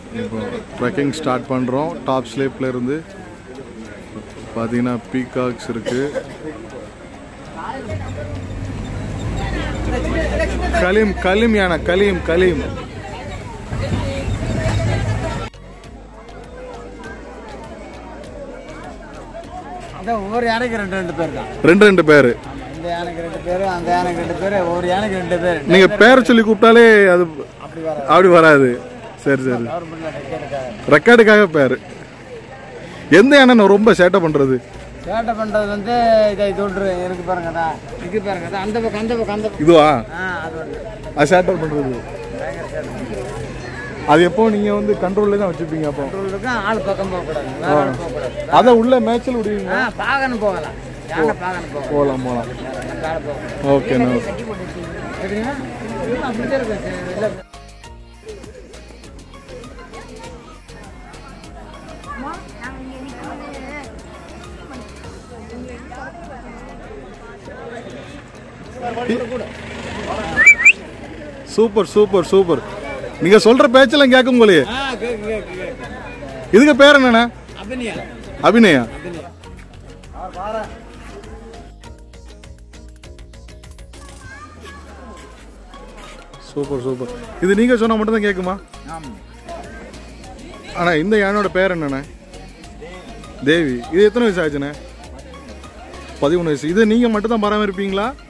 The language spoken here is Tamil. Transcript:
இப்போ ட்ரெக்கிங் ஸ்டார்ட் பண்ணுறோம் டாப் ஸ்லேப்பில் இருந்து பார்த்தீங்கன்னா பீகாக்ஸ் இருக்குது கலீம் கலீம் யானை கலீம் கலீம் அதான் ஒவ்வொரு யானைக்கு ரெண்டு ரெண்டு பேர் தான் ரெண்டு ரெண்டு பேர் ஆமா, இந்த யானைக்கு ரெண்டு பேர் அந்த யானைக்கு ரெண்டு பேர் ஒவ்வொரு யானைக்கு ரெண்டு பேர் நீங்கள் பேரை சொல்லி கூப்பிட்டாலே அது அப்படி வர அப்படி வராது சரி சரி கவர்மெண்ட்ல டிக்கெட்டுக்காக ரெக்கார்டுக்காக பேர் எந்த யானை நான் ரொம்ப சேட்டை பண்ணுறது சேட்டை பண்ணுறது வந்து இதை இது ஒன்று இருக்கு பாருங்க தான் இது பாருங்க தான் அந்த பக்கம் அந்த பக்கம் அந்த பக்கம் இதுவா ஆ அது ஒன்று அது சேட்டை பண்ணுறது பயங்கர சேட்டை அது எப்போ நீங்கள் வந்து கண்ட்ரோலில் தான் வச்சுப்பீங்க அப்போ இருக்கும் ஆள் பக்கம் போகக்கூடாது வேற ஆள் போகக்கூடாது அதை உள்ள மேட்ச்சில் விடுவீங்க ஆ பாகன்னு போகலாம் யானை பாகன்னு போகலாம் போகலாம் போகலாம் மேலே போகலாம் ஓகேண்ணா எப்படின்னா அப்படிதான் இருக்கு இல்லை சூப்பர் சூப்பர் சூப்பர் நீங்கள் சொல்கிற பேச்செல்லாம் கேட்கும் போலயே ஆ கேக்கு கேக்கு கேக்கு இதுக்கு பேர் என்னண்ணா அபினியா அபிநயா அபினியா அவர் பாரு சூப்பர் சூப்பர் இது நீங்கள் சொன்னால் மட்டும்தான் கேட்குமா ஆமாம் ஆனால் இந்த யானோட பேர் என்னண்ணே தேவி இது எத்தனை வயசு ஆச்சுண்ணே பதிமூணு வயசு இது நீங்கள் மட்டும் தான் பராமரிப்பீங்களா